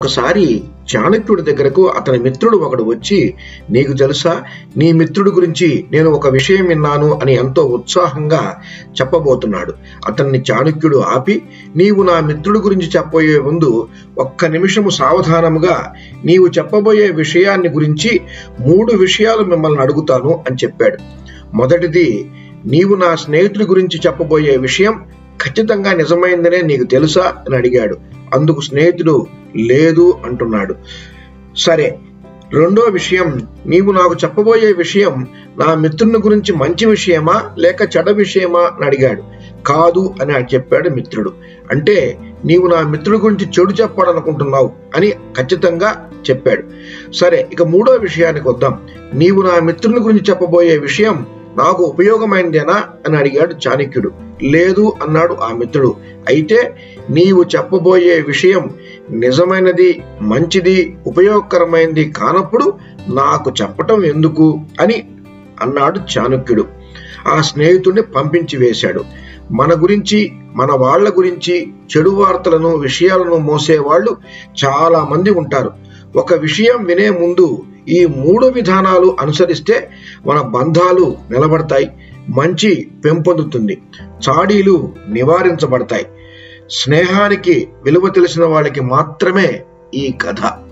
ఒకసారి చాణక్యుడి దగ్గరకు అతని మిత్రుడు ఒకడు వచ్చి నీకు తెలుసా నీ మిత్రుడి గురించి నేను ఒక విషయం విన్నాను అని ఎంతో ఉత్సాహంగా చెప్పబోతున్నాడు అతన్ని చాణక్యుడు ఆపి నీవు నా మిత్రుడి గురించి చెప్పబోయే ముందు ఒక్క నిమిషము సావధానముగా నీవు చెప్పబోయే విషయాన్ని గురించి మూడు విషయాలు మిమ్మల్ని అడుగుతాను అని చెప్పాడు మొదటిది నీవు నా స్నేహితుడి గురించి చెప్పబోయే విషయం ఖచ్చితంగా నిజమైందనే నీకు తెలుసా అని అడిగాడు అందుకు స్నేహితుడు లేదు అంటున్నాడు సరే రెండో విషయం నీవు నాకు చెప్పబోయే విషయం నా మిత్రుని గురించి మంచి విషయమా లేక చెడ విషయమా అని అడిగాడు కాదు అని చెప్పాడు మిత్రుడు అంటే నీవు నా మిత్రుడి గురించి చెడు చెప్పాలనుకుంటున్నావు అని ఖచ్చితంగా చెప్పాడు సరే ఇక మూడో విషయానికి వద్దాం నీవు నా మిత్రుని గురించి చెప్పబోయే విషయం నాకు ఉపయోగమైందేనా అని అడిగాడు చాణక్యుడు లేదు అన్నాడు ఆ మిత్రుడు అయితే నీవు చెప్పబోయే విషయం నిజమైనది మంచిది ఉపయోగకరమైనది కానప్పుడు నాకు చెప్పటం ఎందుకు అని అన్నాడు చాణక్యుడు ఆ స్నేహితుడిని పంపించి వేశాడు మన గురించి మన వాళ్ళ గురించి చెడు వార్తలను విషయాలను మోసేవాళ్ళు చాలా మంది ఉంటారు ఒక విషయం వినే ముందు ఈ మూడు విధానాలు అనుసరిస్తే మన బంధాలు నిలబడతాయి మంచి పెంపొందుతుంది చాడీలు నివారించబడతాయి స్నేహానికి విలువ తెలిసిన వాళ్ళకి మాత్రమే ఈ కథ